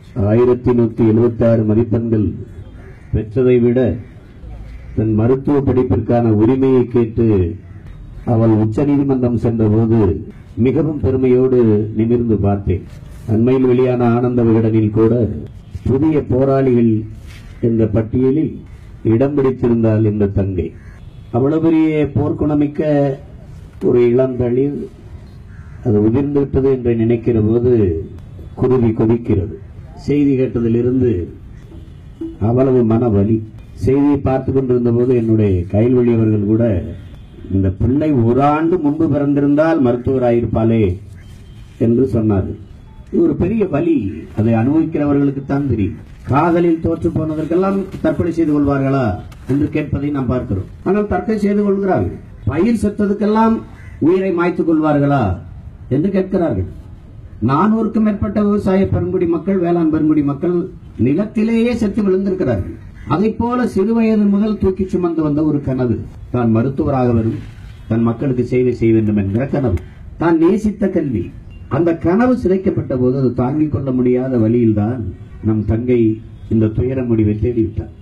ஆயிரத்தி நூத்தி எழுபத்தி ஆறு மதிப்பெண்கள் பெற்றதை விட தன் மருத்துவ படிப்பிற்கான உரிமையை கேட்டு அவள் உச்சநீதிமன்றம் சென்றபோது மிகவும் பெருமையோடு நிமிர்ந்து பார்த்தேன் அண்மையில் வெளியான ஆனந்த விகடனில் கூட புதிய போராளிகள் என்ற பட்டியலில் இடம் பிடித்திருந்தாள் இந்த தங்கை அவ்வளவு பெரிய போர்க்குணமிக்க ஒரு இளந்தளிர் அது உதிர்ந்து விட்டது என்று நினைக்கிற போது குருவி கொதிக்கிறது செய்தி கேட்டதிலிருந்து அவ்வளவு மன வலி செய்தியை பார்த்து கொண்டிருந்த போது என்னுடைய கைல்வழி அவர்கள் கூட இந்த பிள்ளை ஒரு ஆண்டு முன்பு பிறந்திருந்தால் மருத்துவராயிருப்பாளே என்று சொன்னார்கள் இது ஒரு பெரிய வலி அதை அனுபவிக்கிறவர்களுக்கு தான் தெரியும் காதலில் தோற்று போனதற்கெல்லாம் தற்கொலை செய்து கொள்வார்களா என்று கேட்பதை நாம் பார்க்கிறோம் ஆனால் தற்கொலை செய்து கொள்கிறார்கள் பயிர் செத்ததுக்கெல்லாம் உயிரை மாய்த்துக் கொள்வார்களா என்று கேட்கிறார்கள் நானூறுக்கும் மேற்பட்ட விவசாய பெருங்குடி மக்கள் வேளாண் பெருங்குடி மக்கள் நிலத்திலேயே செத்து விழுந்திருக்கிறார்கள் அதைப் போல சிறுவயது முதல் தூக்கி சுமந்து வந்த ஒரு கனவு தான் மருத்துவராக வரும் தன் மக்களுக்கு சேவை செய்ய வேண்டும் என்கிற கனவு தான் நேசித்த கல்வி அந்த கனவு சிதைக்கப்பட்ட போது அது தாங்கிக் கொள்ள முடியாத வழியில்தான் நம் தங்கை இந்த துயர முடிவை தேடிவிட்டார்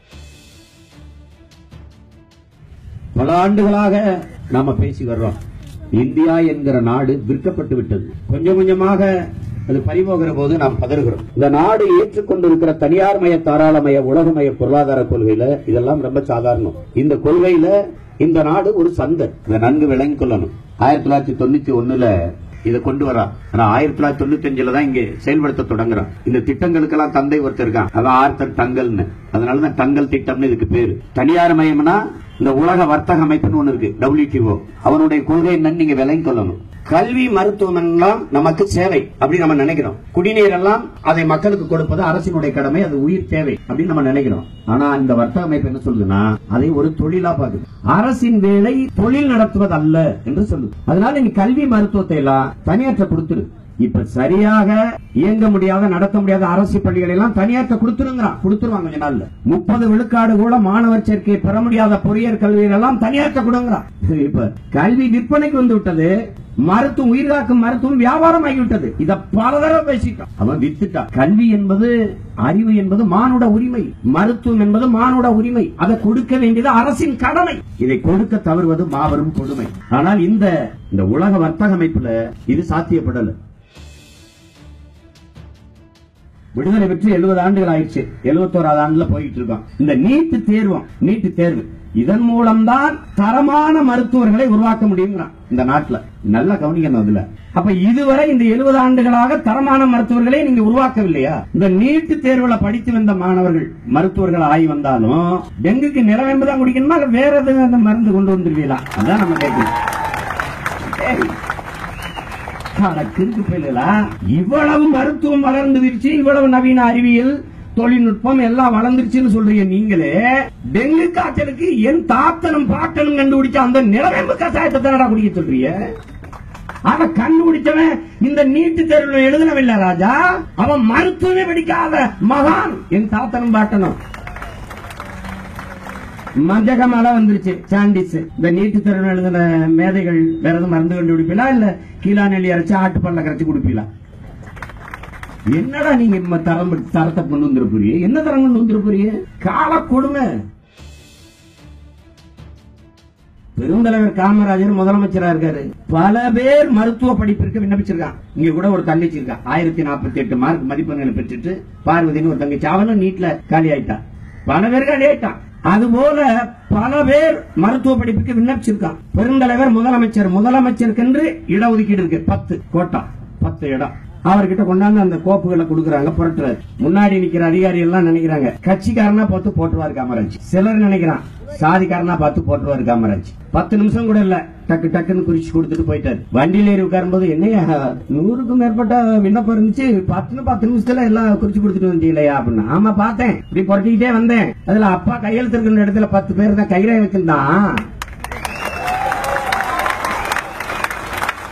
பல ஆண்டுகளாக நாம பேசி வர்றோம் இந்தியா என்கிற நாடு விற்கப்பட்டு விட்டது கொஞ்சம் கொஞ்சமாக அது பறிபோகிற போது நாம் பதறுகிறோம் இந்த நாடு ஏற்றுக்கொண்டிருக்கிற தனியார் மய தாராளமய உலகமய பொருளாதார கொள்கையில இதெல்லாம் ரொம்ப சாதாரணம் இந்த கொள்கையில இந்த நாடு ஒரு சந்தை இதை நன்கு விளங்கிக் கொள்ளணும் ஆயிரத்தி தொள்ளாயிரத்தி தொண்ணூத்தி ஒண்ணுல இதை கொண்டு வரா ஆனா ஆயிரத்தி தொள்ளாயிரத்தி தொண்ணூத்தி அஞ்சுல தான் இங்க செயல்படுத்த தொடங்குறான் இந்த திட்டங்களுக்கெல்லாம் தந்தை ஒருத்தர் இருக்கான் அவன் ஆர்த்தர் டங்கல்னு அதனாலதான் டங்கல் திட்டம்னு இதுக்கு பேரு தனியார் மயம்னா இந்த உலக வர்த்தக அமைப்புன்னு ஒண்ணு இருக்கு WTO அவனுடைய கொள்கை என்னன்னு நீங்க விளங்கிக் கொள்ளணும் கல்வி மருத்துவம் எல்லாம் நமக்கு சேவை அப்படி நம்ம நினைக்கிறோம் குடிநீர் எல்லாம் அதை மக்களுக்கு கொடுப்பது அரசினுடைய கடமை அது உயிர் தேவை அப்படின்னு நம்ம நினைக்கிறோம் ஆனா இந்த வர்த்தக அமைப்பு என்ன சொல்லுதுன்னா அதை ஒரு தொழிலா பாக்குது அரசின் வேலை தொழில் நடத்துவது அல்ல என்று சொல்லுது அதனால நீங்க கல்வி மருத்துவத்தை எல்லாம் தனியாற்ற கொடுத்துரு இப்ப சரியாக இயங்க முடியாத நடத்த முடியாத அரசு பள்ளிகளை எல்லாம் தனியாற்ற கொடுத்துருங்கிறான் கொடுத்துருவாங்க கொஞ்ச நாள்ல முப்பது விழுக்காடு கூட மாணவர் சேர்க்கை பெற முடியாத பொறியியல் கல்வியில எல்லாம் தனியாற்ற கொடுங்கிறான் இப்ப கல்வி விற்பனைக்கு வந்து விட்டது மருத்துவம் உயிர்காக்கும் மருத்துவம் வியாபாரம் ஆகிவிட்டது இத பல தடவை பேசிட்டான் அவன் வித்துட்டான் கல்வி என்பது அறிவு என்பது மானுட உரிமை மருத்துவம் என்பது மானுட உரிமை அதை கொடுக்க வேண்டியது அரசின் கடமை இதை கொடுக்க தவறுவது மாபெரும் கொடுமை ஆனால் இந்த இந்த உலக வர்த்தக அமைப்புல இது சாத்தியப்படல விடுதலை பெற்று எழுபது ஆண்டுகள் ஆயிடுச்சு எழுபத்தோராது ஆண்டுல போயிட்டு இருக்கோம் இந்த நீட்டு தேர்வம் நீட்டு தேர்வு இதன் மூலம்தான் தரமான மருத்துவர்களை உருவாக்க முடியுங்கிறான் இந்த நாட்டுல நல்லா கவனிக்கணும் அதுல அப்ப இதுவரை இந்த எழுபது ஆண்டுகளாக தரமான மருத்துவர்களை நீங்க உருவாக்கவில்லையா இந்த நீட்டு தேர்வுல படித்து வந்த மாணவர்கள் மருத்துவர்கள் ஆகி வந்தாலும் டெங்குக்கு நிலவேம்பு தான் குடிக்கணுமா இல்ல வேற எதுவும் அந்த மருந்து கொண்டு வந்துருவீங்களா அதான் நம்ம கேட்கணும் ஏய், அட கிறுக்கு பயலுகளா, இவ்வளவு மருத்துவம் வளர்ந்துருச்சு இவ்வளவு நவீன அறிவியல் தொழில்நுட்பம் எல்லாம் வளர்ந்துருச்சுன்னு சொல்றீங்க நீங்களே டெங்கு காய்ச்சலுக்கு என் தாத்தனும் பாட்டனும் கண்டுபிடிச்ச அந்த நிலவேம்பு கஷாயத்தை தானடா குடிக்க சொல்றீங்க அவ கண்டுபிடிச்சவன் இந்த நீட்டு தேர்வுல எழுதனவில்லை ராஜா அவன் மருத்துவமே படிக்காத மகான் என் தாத்தனும் பாட்டனும் மஞ்சக மழை வந்துருச்சு சாண்டிஸ் இந்த நீட்டு தேர்வு எழுதின மேதைகள் வேற எதுவும் மருந்து கண்டுபிடிப்பீங்களா இல்ல கீழா நெல்லி அரைச்சு ஆட்டுப்பல்ல கரைச்சு குடிப்பீங்களா என்னடா நீங்க இம்ம தரம் தரத்தை கொண்டு வந்துட போறீங்க என்ன தரம் கொண்டு வந்துட போறீங்க கால கொடுமை பெருந்தலைவர் காமராஜர் முதலமைச்சரா இருக்காரு பல பேர் மருத்துவ படிப்பிற்கு விண்ணப்பிச்சிருக்கான் இங்க கூட ஒரு தங்கச்சி இருக்கா ஆயிரத்தி நாற்பத்தி எட்டு மார்க் மதிப்பெண்களை பெற்றுட்டு பார்வதினு ஒரு தங்கச்சி அவனும் நீட்ல காலி ஆயிட்டா பல பேர் காலி ஆயிட்டான் அதுபோல பல பேர் மருத்துவ படிப்புக்கு விண்ணப்பிச்சிருக்கான் பெருந்தலைவர் முதலமைச்சர் முதலமைச்சருக்கென்று இடஒதுக்கீடு இருக்கு பத்து கோட்டா பத்து இடம் அவர்கிட்ட கொண்டாந்து அந்த கோப்புகளை கொடுக்கறாங்க புரட்டுறாரு முன்னாடி நிக்கிற அதிகாரி எல்லாம் நினைக்கிறாங்க கட்சிக்காரனா பார்த்து போட்டுருவாரு காமராஜ் சிலர் நினைக்கிறான் சாதிக்காரனா பார்த்து போட்டுருவாரு காமராஜ் பத்து நிமிஷம் கூட இல்ல டக்கு டக்குன்னு குறிச்சு கொடுத்துட்டு போயிட்டாரு வண்டியில ஏறி உட்காரும்போது என்னையா நூறுக்கும் மேற்பட்ட விண்ணப்பம் இருந்துச்சு பத்து பத்து நிமிஷத்துல எல்லாம் குறிச்சு கொடுத்துட்டு வந்தீங்களா அப்படின்னு ஆமா பார்த்தேன் இப்படி புரட்டிக்கிட்டே வந்தேன் அதுல அப்பா கையெழுத்து இருக்கிற இடத்துல பத்து பேர் தான் கையில வச்சிருந்தான்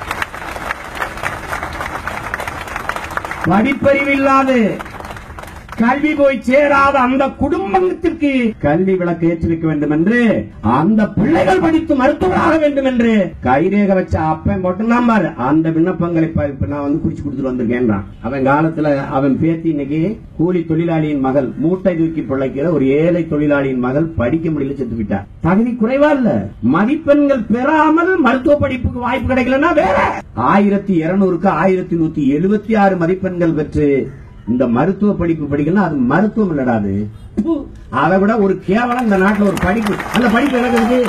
படிப்பறிவு இல்லாது கல்வி போய் சேராத அந்த குடும்பத்திற்கு கல்வி விளக்கு ஏற்றி வைக்க வேண்டும் என்று அந்த பிள்ளைகள் படித்து மருத்துவராக வேண்டும் என்று கைரேக வச்ச அப்பன் போட்டுலாம் பாரு அந்த விண்ணப்பங்களை இப்ப இப்ப நான் வந்து குறிச்சு கொடுத்துட்டு வந்திருக்கேன்றான் அவன் காலத்துல அவன் பேத்தி இன்னைக்கு கூலி தொழிலாளியின் மகள் மூட்டை தூக்கி பிழைக்கிற ஒரு ஏழை தொழிலாளியின் மகள் படிக்க முடியல செத்து விட்டார் தகுதி குறைவா இல்ல மதிப்பெண்கள் பெறாமல் மருத்துவ படிப்புக்கு வாய்ப்பு கிடைக்கலன்னா வேற ஆயிரத்தி இருநூறுக்கு ஆயிரத்தி நூத்தி எழுபத்தி ஆறு மதிப்பெண்கள் பெற்று இந்த மருத்துவ படிப்பு படிக்கணும் அது மருத்துவம் இல்லடா அது ப்பு, அதை விட ஒரு கேவலம் இந்த நாட்டுல ஒரு படிப்பு அந்த படிப்பு எனக்கு இருக்கு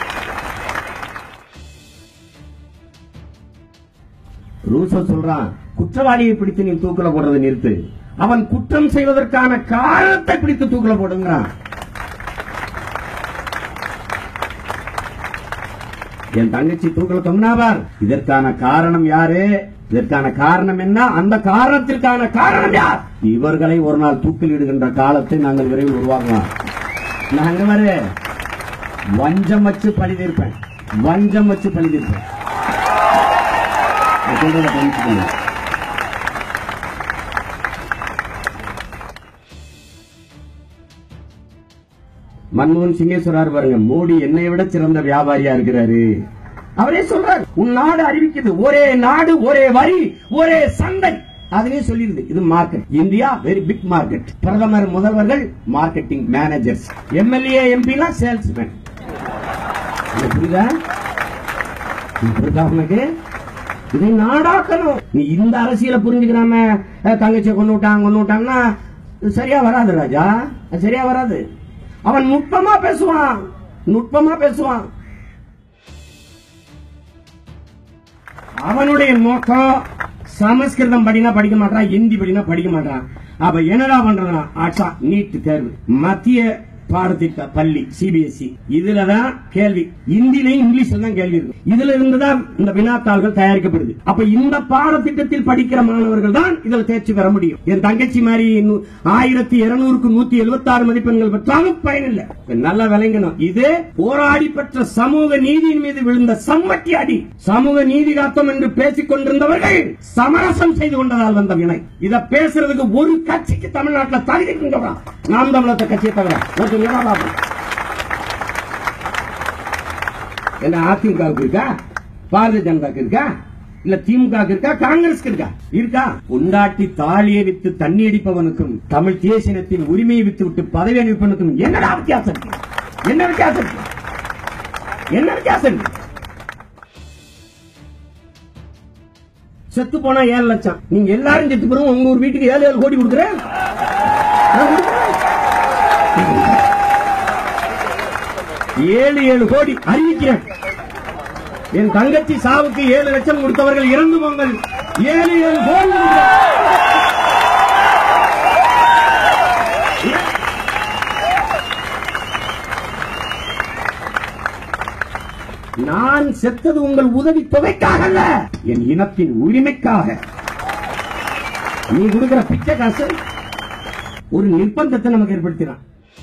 ரூசோ சொல்றான் குற்றவாளியை பிடித்து நீ தூக்கில போடுறதை நிறுத்து அவன் குற்றம் செய்வதற்கான காரணத்தை பிடித்து தூக்கில போடுங்கிறான் என் தங்கச்சி தூக்கில தொங்கினாவார் இதற்கான காரணம் யாரு இதற்கான காரணம் என்ன அந்த காரணத்திற்கான காரணம் யார் இவர்களை ஒரு நாள் தூக்கில் இடுகின்ற காலத்தை நாங்கள் விரைவில் உருவாக்குவோம் நாங்க வர வஞ்சம் வச்சு பழி தீர்ப்பேன் வஞ்சம் வச்சு பழி தீர்ப்பேன் நான் சொல்றதை கவனிச்சுக்கோங்க. மன்மோகன் சிங்கே சொல்றாரு பாருங்க மோடி என்னை விட சிறந்த வியாபாரியா இருக்கிறாரு அவரே சொல்றாரு உன் நாடு அறிவிக்குது ஒரே நாடு ஒரே வரி ஒரே சந்தை அதுவே சொல்லிருது இது market India very big market பிரதமர் முதல்வர்கள் மார்க்கெட்டிங் மேனேஜர்ஸ் எம்எல்ஏ எம்பினா சேல்ஸ்மேன் புரியுதா இது புரியுதா உனக்கு இதை நாடாக்கணும் நீ இந்த அரசியலை புரிஞ்சுக்கிறாம அஹ், தங்கச்சியை கொண்டு விட்டாங்க கொண்டு விட்டாங்கன்னா இது சரியா வராது ராஜா அது சரியா வராது அவன் நுட்பமா பேசுவான் நுட்பமா பேசுவான் அவனுடைய நோக்கம் சமஸ்கிருதம் படினா படிக்க மாட்டான் ஹிந்தி படினா படிக்க மாட்டான் அப்ப என்னடா பண்றதுனா ஆட்சா நீட் தேர்வு மத்திய பாடத்திட்ட பள்ளி சிபிஎஸ்இ இதுலதான் கேள்வி இந்தியிலையும் இங்கிலீஷ்ல தான் கேள்வி இருக்கு இதுல இருந்துதான் இந்த வினாத்தாள்கள் தயாரிக்கப்படுது அப்ப இந்த பாடத்திட்டத்தில் படிக்கிற மாணவர்கள் தான் இதுல தேர்ச்சி பெற முடியும் என் தங்கச்சி மாதிரி நூ- ஆயிரத்தி இருநூறுக்கு நூத்தி எழுபத்தி ஆறு மதிப்பெண்கள் பெற்றாலும் பயனில்லை நல்லா விளங்கணும் இது போராடி பெற்ற சமூக நீதியின் மீது விழுந்த சம்மட்டி அடி சமூக நீதி காத்தம் என்று பேசிக் கொண்டிருந்தவர்கள் சமரசம் செய்து கொண்டதால் வந்த வினை இத பேசுறதுக்கு ஒரு கட்சிக்கு தமிழ்நாட்டில் தகுதி கொண்டவரா நாம் தமிழத்த கட்சியை தவிர ஒரு சொல்லுங்க பாப்போம். என்ன அதிமுகவுக்கு இருக்கா பாரதிய ஜனதாக்கு இருக்கா இல்ல திமுக இருக்கா காங்கிரஸ்க்கு இருக்கா இருக்கா உண்டாட்டி தாலியை வித்து தண்ணி அடிப்பவனுக்கும் தமிழ் தேசியனத்தின் உரிமையை வித்து விட்டு பதவி அளிப்பவனுக்கும் என்னடா வித்தியாசம் இருக்கு என்ன வித்தியாசம் இருக்கு என்ன வித்தியாசம் இருக்கு செத்து போனா ஏழு லட்சம் நீங்க எல்லாரும் செத்து போறோம் உங்க ஒரு வீட்டுக்கு ஏழு ஏழு கோடி கொடுக்குறேன் நான் கொடுக்குறேன். ஏழு ஏழு கோடி அறிவிக்கிறேன் என் தங்கச்சி சாவுக்கு ஏழு லட்சம் கொடுத்தவர்கள் இறந்து போங்கள் ஏழு ஏழு கோடி கொடுக்கிறேன். நான் செத்தது உங்கள் உதவி தொகைக்காக அல்ல என் இனத்தின் உரிமைக்காக நீ கொடுக்கிற பிச்சை காசு ஒரு நிர்பந்தத்தை நமக்கு ஏற்படுத்தினான்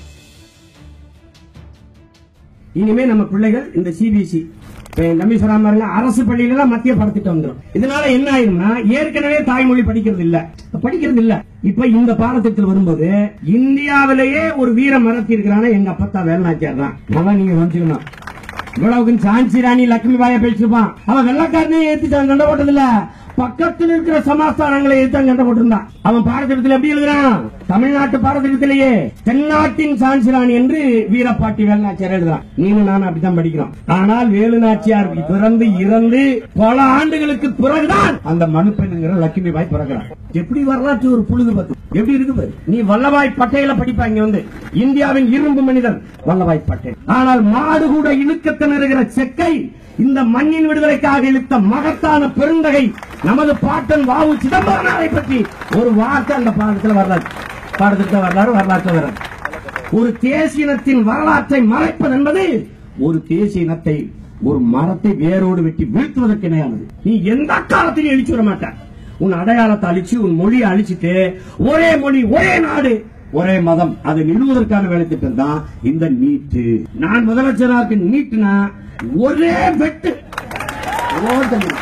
இனிமே நம்ம பிள்ளைகள் இந்த சிபிஎஸ்இ என் தம்பி சொன்ன பாருங்க அரசு பள்ளியில எல்லாம் மத்திய படத்திட்டு வந்துடும் இதனால என்ன ஆயிரும்னா ஏற்கனவே தாய்மொழி படிக்கிறது இல்ல படிக்கிறது இல்ல இப்ப இந்த பாடத்திட்டத்தில் வரும்போது இந்தியாவிலேயே ஒரு வீர மரத்தி இருக்கிறான எங்க அப்பத்தா வேலுநாச்சியார் தான் அதான் நீங்க வந்துக்கணும் இவ்வளவுக்கு சான்சி ராணி லட்சுமி பாய பேசிருப்பான் அவன் வெள்ளக்காரனே ஏத்தி சண்டை போட்டது இல்ல பக்கத்தில் இருக்கிற சமாஸ்தானங்களை எடுத்து சண்டை போட்டிருந்தான் அவன் பாடத்திட்டத்தில் எப்படி எழுதுறான் தமிழ்நாட்டு பாடத்திட்டத்திலேயே தென்னாட்டின் சான்சிராணி என்று வீரப்பாட்டி வேலுநாச்சியார் எழுதுறான் நீனும் நானும் அப்படித்தான் படிக்கிறோம் ஆனால் வேலுநாச்சியார் பிறந்து இறந்து பல ஆண்டுகளுக்கு பிறகுதான் அந்த மனுப்பெண்ணுங்கிற லட்சுமி பாய் பிறக்கிறான் எப்படி வரலாற்று ஒரு புழுது பார்த்து எப்படி இருக்கு பாரு. நீ வல்லபாய் பட்டேல படிப்பா இங்க வந்து இந்தியாவின் இரும்பு மனிதர் வல்லபாய் பட்டேல் ஆனால் மாடு கூட இழுக்க திணறுகிற செக்கை இந்த மண்ணின் விடுதலைக்காக இழுத்த மகத்தான பெருந்தகை நமது பாட்டன் வாவு சிதம்பரனாரை பற்றி ஒரு வார்த்தை அந்த பாடத்தில் வரலாறு பாடத்திட்ட வரலாறு வரலாற்று வராது ஒரு தேசியனத்தின் வரலாற்றை மறைப்பது என்பது ஒரு தேசிய இனத்தை ஒரு மரத்தை வேரோடு வெட்டி வீழ்த்துவதற்கு இணையானது நீ எந்த காலத்திலும் எழுச்சி வர மாட்ட உன் அடையாளத்தை அழிச்சு உன் மொழியை அழிச்சிட்டு ஒரே மொழி ஒரே நாடு ஒரே மதம் அதை நிறுவுவதற்கான வேலை திட்டம் தான் இந்த நீட்டு நான் முதலமைச்சராக நீட்டுனா ஒரே வெட்டு ஓட்ட முடியும்.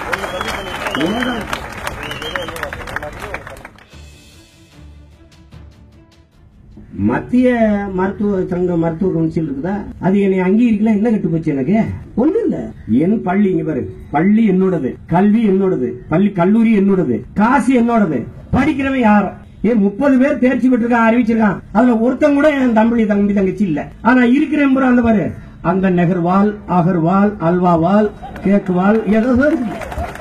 ஓட- மத்திய மருத்துவ சங்க மருத்துவ கவுன்சில் இருக்குதா அது என்னை அங்கீகரிக்கல என்ன கெட்டு போச்சு எனக்கு ஒண்ணு இல்ல என் பள்ளி இங்க பாரு பள்ளி என்னோடது கல்வி என்னோடது பள்ளி கல்லூரி என்னோடது காசு என்னோடது படிக்கிறவன் யார் ஏன் முப்பது பேர் தேர்ச்சி பெற்றிருக்கான் அறிவிச்சிருக்கான் அதுல ஒருத்தன் கூட என் தம்பி தம்பி தங்கச்சி இல்ல ஆனா இருக்கிறேன் பூரா அந்த பாரு அந்த நெகர்வால் அகர்வால் அல்வாவால் கேக்குவால் ஏதோ இருக்கு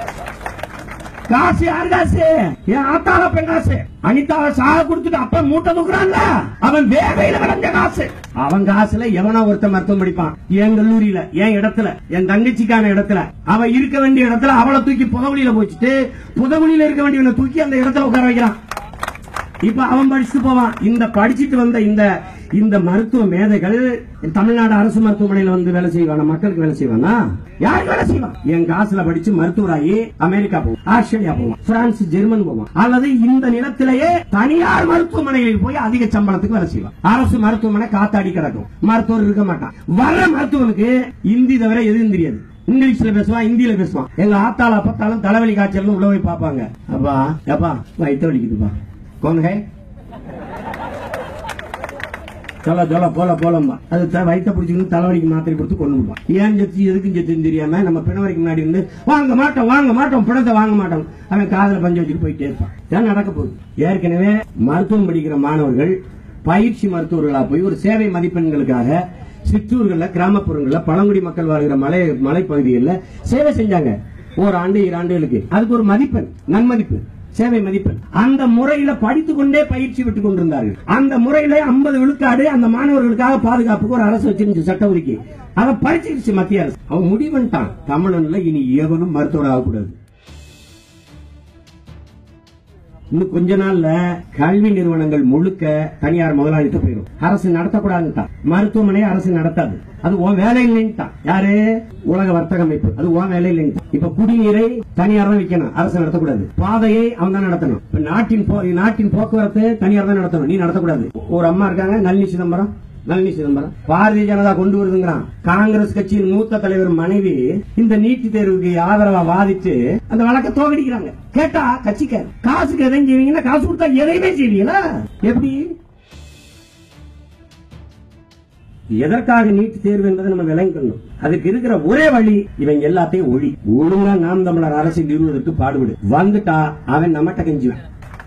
காசு யார் காசு என் ஆத்தால பெண் காசு அனிதாவை சாக கொடுத்துட்டு அப்ப மூட்டை தூக்குறான்ல அவன் வேகையில விளைஞ்ச காசு அவன் காசுல எவனா ஒருத்தன் மருத்துவம் படிப்பான் என் கல்லூரியில என் இடத்துல என் தங்கச்சிக்கான இடத்துல அவ இருக்க வேண்டிய இடத்துல அவளை தூக்கி புதகுழியில போச்சுட்டு புதகுழியில இருக்க வேண்டியவனை தூக்கி அந்த இடத்துல உட்கார வைக்கிறான் இப்ப அவன் படிச்சுட்டு போவான் இந்த படிச்சிட்டு வந்த இந்த இந்த மருத்துவ மேதைகள் தமிழ்நாடு அரசு மருத்துவமனையில வந்து வேலை செய்வானா மக்களுக்கு வேலை செய்வானா யாருக்கு வேலை செய்வான் என் காசுல படிச்சு மருத்துவராகி அமெரிக்கா போவான் ஆஸ்திரேலியா போவான் பிரான்ஸ் ஜெர்மன் போவான் அல்லது இந்த நிலத்திலேயே தனியார் மருத்துவமனைகளில் போய் அதிக சம்பளத்துக்கு வேலை செய்வான் அரசு மருத்துவமனை காத்தாடி கிடக்கும் மருத்துவர் இருக்க மாட்டான் வர்ற மருத்துவனுக்கு இந்தி தவிர எதுவும் தெரியாது இங்கிலீஷ்ல பேசுவான் ஹிந்தியில பேசுவான் எங்க ஆத்தால பத்தாலும் தலைவலி காய்ச்சல் உள்ள போய் பாப்பாங்க அப்பா அப்பா வயிற்று வலிக்குதுப்பா कौन है சொல்ல சொல்ல போல போலம்பா அது த- வயித்தை பிடிச்சிக்கிட்டு தலைவலிக்கு மாத்திரை கொடுத்து கொண்டு விடுவான் ஏன் செத்து எதுக்கும் செத்துன்னு தெரியாம நம்ம பிணவரைக்கு முன்னாடி இருந்து வாங்க மாட்டோம் வாங்க மாட்டோம் பிணத்தை வாங்க மாட்டோம் அவன் காதுல பஞ்சு வச்சுட்டு போயிட்டே இருப்பான் இதான் நடக்க போகுது ஏற்கனவே மருத்துவம் படிக்கிற மாணவர்கள் பயிற்சி மருத்துவர்களா போய் ஒரு சேவை மதிப்பெண்களுக்காக சிற்றூர்கள்ல கிராமப்புறங்கள்ல பழங்குடி மக்கள் வாழ்கிற மலை மலைப்பகுதிகளில் சேவை செஞ்சாங்க ஓராண்டு ஈராண்டுகளுக்கு அதுக்கு ஒரு மதிப்பெண் நன்மதிப்பு சேவை மதிப்பெண் அந்த முறையில படித்துக் கொண்டே பயிற்சி விட்டுக் கொண்டிருந்தார்கள் அந்த முறையில 50 விழுக்காடு அந்த மாணவர்களுக்காக பாதுகாப்புக்கு ஒரு அரசு வச்சிருந்துச்சு சட்ட ஒதுக்கி அதை பறிச்சிருச்சு மத்திய அரசு அவன் முடிவன்ட்டான் தமிழன்ல இனி எவனும் மருத்துவர் ஆகக்கூடாது இன்னும் கொஞ்ச நாள்ல கல்வி நிறுவனங்கள் முழுக்க தனியார் முதலாளித்த போயிடும் அரசு நடத்தக்கூடாதுட்டான் மருத்துவமனை அரசு நடத்தாது அது உன் வேலை இல்லைன்ட்டான் யாரு உலக வர்த்தக அமைப்பு அது உன் வேலை இல்லைன்ட்டான் இப்ப குடிநீரை தனியார் தான் விற்கணும் அரசு நடத்தக்கூடாது பாதையை அவன் தான் நடத்தணும் இப்ப நாட்டின் போ- நாட்டின் போக்குவரத்து தனியார் தான் நடத்தணும் நீ நடத்தக்கூடாது ஒரு அம்மா இருக்காங்க நளினி சிதம்பரம் நளினி சிதம்பரம் பாரதிய ஜனதா கொண்டு வருதுங்கிறான் காங்கிரஸ் கட்சியின் மூத்த தலைவர் மனைவி இந்த நீட் தேர்வுக்கு ஆதரவா வாதிச்சு அந்த வழக்க தோகடிக்கிறாங்க கேட்டா கட்சிக்க காசுக்கு எதையும் செய்வீங்கன்னா காசு கொடுத்தா எதையுமே செய்வீங்களா எப்படி எதற்காக நீட் தேர்வு என்பதை நம்ம விளங்கணும் அதுக்கு இருக்கிற ஒரே வழி இவன் எல்லாத்தையும் ஒழி ஒழுங்கா நாம் தமிழர் அரசு நிறுவதற்கு பாடுபடு வந்துட்டா அவன் நம்மகிட்ட கெஞ்சுவான்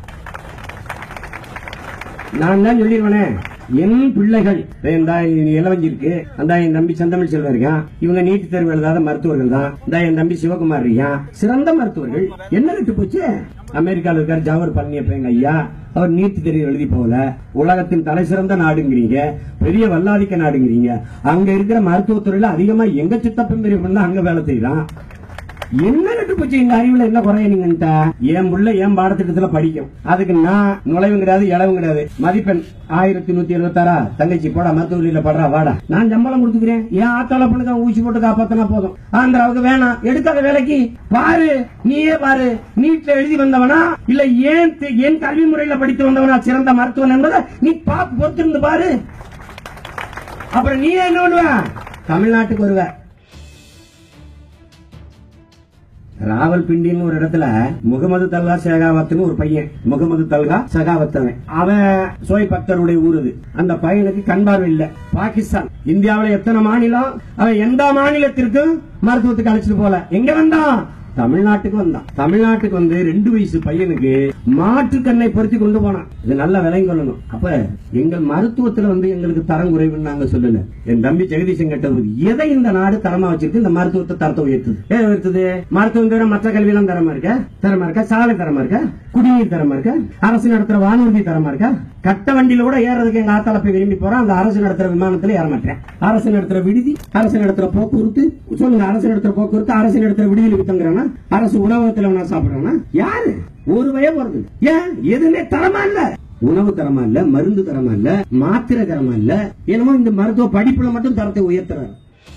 நான் தான் சொல்லிடுவேனே என் பிள்ளைகள் இந்த இளவஞ்சி இருக்கு அந்த என் தம்பி செந்தமிழ் செல்வம் இருக்கான் இவங்க நீட் தேர்வு எழுதாத மருத்துவர்கள் தான் இந்த என் தம்பி சிவகுமார் இருக்கான் சிறந்த மருத்துவர்கள் என்ன கெட்டு போச்சு அமெரிக்கால இருக்கார் ஜவஹர் பழனியப்ப எங்க ஐயா அவர் நீட் தேர்வு எழுதி போல உலகத்தின் தலை சிறந்த நாடுங்கிறீங்க பெரிய வல்லாதிக்க நாடுங்கிறீங்க அங்க இருக்கிற மருத்துவத்துறையில அதிகமா எங்க சித்தப்பன் பெரிய பொண்ணு அங்க வேலை செய்யலாம் என்ன கட்டு போச்சு இந்த அறிவுல என்ன குறையனீங்கன்ட்டா என் புள்ள என் பாடத்திட்டத்துல படிக்கும் அதுக்கு நான் நுழைவும் கிடையாது இளவும் கிடையாது மதிப்பெண் ஆயிரத்தி நூத்தி எழுபத்தாறா தங்கச்சி போடா மருத்துவ படுறா வாடா நான் சம்பளம் கொடுத்துக்கிறேன் என் ஆத்தால பொண்ணு தான் ஊசி போட்டு காப்பாத்தினா போதும் ஆந்திராவுக்கு வேணாம் எடுக்காத வேலைக்கு பாரு நீயே பாரு நீட்ல எழுதி வந்தவனா இல்ல ஏன் தெ- ஏன் கல்வி முறையில படித்து வந்தவனா சிறந்த மருத்துவன் என்பதை நீ பார்த்து பொறுத்திருந்து பாரு அப்புறம் நீ என்ன பண்ணுவ தமிழ்நாட்டுக்கு வருவ ராவல்பிண்டின்னு ஒரு இடத்துல முகமது தல்கா சேகாவத்னு ஒரு பையன் முகமது தல்கா சகாவத் அவன் அவன் சோய் பக்தருடைய ஊர் இது அந்த பையனுக்கு கண் பார்வை இல்ல பாகிஸ்தான் இந்தியாவுல எத்தனை மாநிலம் அவன் எந்த மாநிலத்திற்கும் மருத்துவத்துக்கு அழைச்சிட்டு போல எங்க வந்தான் தமிழ்நாட்டுக்கு வந்தான் தமிழ்நாட்டுக்கு வந்து ரெண்டு வயசு பையனுக்கு மாற்று கண்ணை பொருத்தி கொண்டு போனான் இது நல்ல விலையும் கொள்ளணும் அப்ப எங்கள் மருத்துவத்துல வந்து எங்களுக்கு தரம் குறைவுன்னு நாங்க சொல்லல என் தம்பி ஜெகதீசன் கேட்டது எதை இந்த நாடு தரமா வச்சிருக்கு இந்த மருத்துவத்தை தரத்தை உயர்த்துது ஏன் உயர்த்துது மருத்துவம் தவிர மற்ற கல்வியெல்லாம் தரமா இருக்க தரமா இருக்கா சாலை தரமா இருக்கா குடிநீர் தரமா இருக்கா அரசு நடத்துற வானூர்தி தரமா இருக்கா கட்ட வண்டியில கூட ஏறதுக்கு எங்க ஆத்தால போய் விரும்பி போறோம் அந்த அரசு நடத்துற விமானத்துல ஏற மாட்டேன் அரசு நடத்துற விடுதி அரசு நடத்துற போக்குவரத்து சொல்லுங்க அரசு நடத்துற போக்குவரத்து அரசு நடத்துற விடுதியில் வித்தங்கிறானா அரசு உணவகத்துல வேணா சாப்பிடுறானா யாரு ஒரு வய போறது ஏன் எதுவுமே தரமா இல்ல உணவு தரமா இல்ல மருந்து தரமா இல்ல மாத்திரை தரமா இல்ல என்னமோ இந்த மருத்துவ படிப்புல மட்டும் தரத்தை உயர்த்துறாரு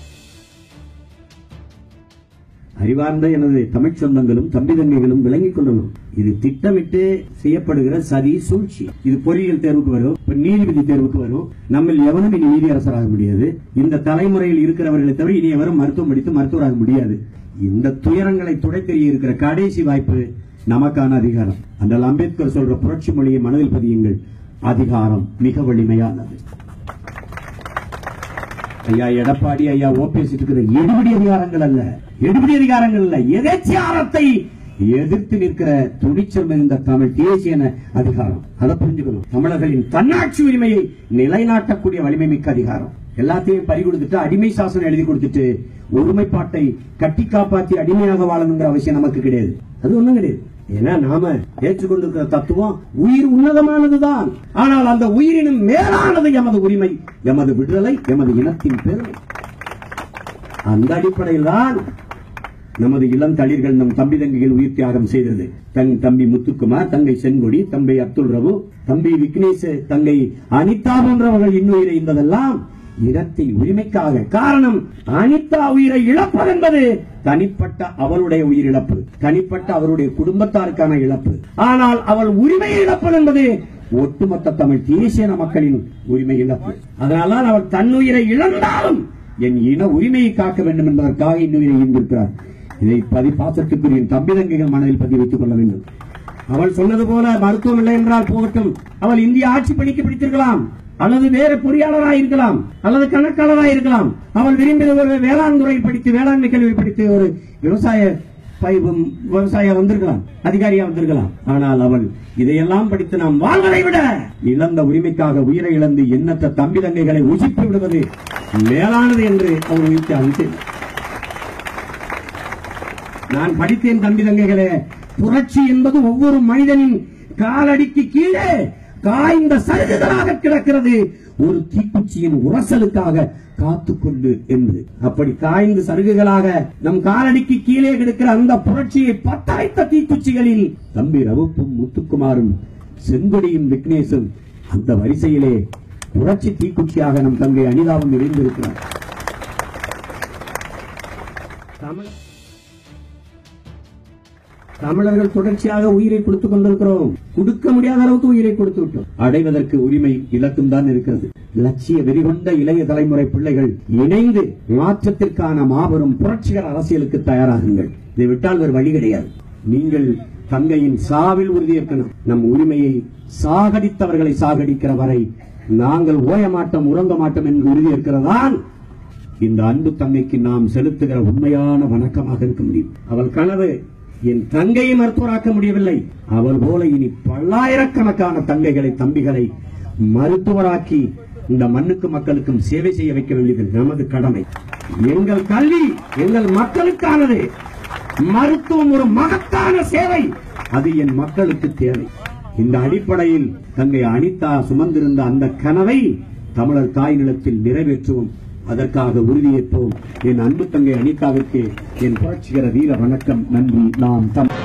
அறிவார்ந்த எனது தமிழ் சொந்தங்களும் தம்பி தங்கைகளும் விளங்கிக் கொள்ளணும் இது திட்டமிட்டு செய்யப்படுகிற சதி சூழ்ச்சி இது பொறியியல் தேர்வுக்கு வரும் இப்ப நீதிபதி தேர்வுக்கு வரும் நம்ம எவனும் இனி நீதியரசராக முடியாது இந்த தலைமுறையில் இருக்கிறவர்களை தவிர இனி எவரும் மருத்துவம் படித்து மருத்துவராக முடியாது இந்த துயரங்களை துடைத்தெறிய இருக்கிற கடைசி வாய்ப்பு நமக்கான அதிகாரம் அண்ணல் அம்பேத்கர் சொல்ற புரட்சி மொழியை மனதில் பதியுங்கள் அதிகாரம் மிக வலிமையானது ஐயா எடப்பாடி ஐயா ஓபிஎஸ் இருக்கிற எடுபடி அதிகாரங்கள் அல்ல எடுபடி அதிகாரங்கள் அல்ல எதேச்சியாரத்தை எதிர்த்து நிற்கிற துணிச்சல் மிகுந்த தமிழ் தேசிய அதிகாரம் அதை புரிஞ்சுக்கணும் தமிழர்களின் தன்னாட்சி உரிமையை நிலைநாட்டக்கூடிய வலிமை மிக்க அதிகாரம் எல்லாத்தையும் பறி கொடுத்துட்டு அடிமை சாசனம் எழுதி கொடுத்துட்டு ஒருமைப்பாட்டை கட்டி காப்பாற்றி அடிமையாக வாழணுங்கிற அவசியம் நமக்கு கிடையாது அது ஒண்ணும் கிடையாது ஏன்னா நாம ஏற்றுக்கொண்டிருக்கிற தத்துவம் உயிர் உன்னதமானதுதான் ஆனால் அந்த உயிரினும் மேலானது எமது உரிமை எமது விடுதலை எமது இனத்தின் பெருமை அந்த அடிப்படையில் தான் நமது இளம் தளிர்கள் நம் தம்பி தங்கைகள் உயிர் தியாகம் செய்தது தங் தம்பி முத்துக்குமார் தங்கை செங்கொடி தம்பி அப்துல் ரவு தம்பி விக்னேஷ் தங்கை அனிதா போன்றவர்கள் இன்னுயிரை இருந்ததெல்லாம் இனத்தின் உரிமைக்காக காரணம் அனிதா உயிரை இழப்பது என்பது தனிப்பட்ட அவளுடைய உயிரிழப்பு தனிப்பட்ட அவருடைய குடும்பத்தாருக்கான இழப்பு ஆனால் அவள் உரிமையை இழப்பது என்பது ஒட்டுமொத்த தமிழ் தேசிய மக்களின் உரிமை இழப்பு அதனால்தான் அவள் தன்னுயிரை இழந்தாலும் என் இன உரிமையை காக்க வேண்டும் என்பதற்காக இன்னுயிரை ஈந்திருக்கிறார் இதை பதி பாசத்துக்குரிய என் தம்பி தங்கைகள் மனதில் பதிவு வைத்துக் கொள்ள வேண்டும் அவள் சொன்னது போல மருத்துவம் இல்லை என்றால் போகட்டும் அவள் இந்திய ஆட்சி பணிக்கு பிடித்திருக்கலாம் அல்லது வேறு பொறியாளராக இருக்கலாம் அல்லது கணக்காளராக இருக்கலாம் அவள் விரும்பிய ஒரு வேளாண் துறையில் படித்து வேளாண்மை கல்வி படித்து ஒரு விவசாய பயிரும் விவசாய வந்திருக்கலாம் அதிகாரியா வந்திருக்கலாம் ஆனால் அவள் இதையெல்லாம் படித்து நாம் வாழ்வதை விட இழந்த உரிமைக்காக உயிரை இழந்து எண்ணற்ற தம்பி தங்கைகளை உஜித்து விடுவது மேலானது என்று அவர் உயிர்த்து அழைத்தேன் நான் படித்தேன் தம்பி தங்கைகளே புரட்சி என்பது ஒவ்வொரு மனிதனின் காலடிக்கு கீழே காய்ந்த சருகுகளாக கிடக்கிறது ஒரு தீக்குச்சியின் உரசலுக்காக காத்துக்கொண்டு என்று அப்படி காய்ந்த சருகுகளாக நம் காலடிக்கு கீழே கிடக்கிற அந்த புரட்சியை பத்த வைத்த தீக்குச்சிகளில் தம்பி ரவுப்பும் முத்துக்குமாரும் செங்கொடியும் விக்னேஷும் அந்த வரிசையிலே புரட்சி தீக்குச்சியாக நம் தங்கை அனிதாவும் நிறைந்திருக்கிறார் தமிழ் தமிழர்கள் தொடர்ச்சியாக உயிரை கொடுத்துக் கொண்டிருக்கிறோம் கொடுக்க முடியாத அளவுக்கு உயிரை கொடுத்து விட்டோம் அடைவதற்கு உரிமை இலக்கும் தான் இருக்கிறது லட்சிய வெறிகொண்ட இளைய தலைமுறை பிள்ளைகள் இணைந்து மாற்றத்திற்கான மாபெரும் புரட்சிகர அரசியலுக்கு தயாராகுங்கள் இதை விட்டால் வேறு வழி கிடையாது நீங்கள் தங்கையின் சாவில் உறுதியேற்கணும் நம் உரிமையை சாகடித்தவர்களை சாகடிக்கிற வரை நாங்கள் ஓய மாட்டோம் உறங்க மாட்டோம் என்று உறுதியேற்கிறதான் இந்த அன்பு தங்கைக்கு நாம் செலுத்துகிற உண்மையான வணக்கமாக இருக்க முடியும் அவள் கனவு என் தங்கையை மருத்துவராக்க முடியவில்லை அவள் போல இனி பல்லாயிரக்கணக்கான தங்கைகளை தம்பிகளை மருத்துவராக்கி இந்த மண்ணுக்கு மக்களுக்கும் சேவை செய்ய வைக்க வேண்டியது நமது கடமை எங்கள் கல்வி எங்கள் மக்களுக்கானது மருத்துவம் ஒரு மகத்தான சேவை அது என் மக்களுக்கு தேவை இந்த அடிப்படையில் தங்கை அனிதா சுமந்திருந்த அந்த கனவை தமிழர் தாய் நிலத்தில் நிறைவேற்றுவோம் அதற்காக உறுதியேற்போம் என் அன்பு தங்கை அனிதாவிற்கு என் புரட்சிகர வீர வணக்கம் நன்றி நாம் தம்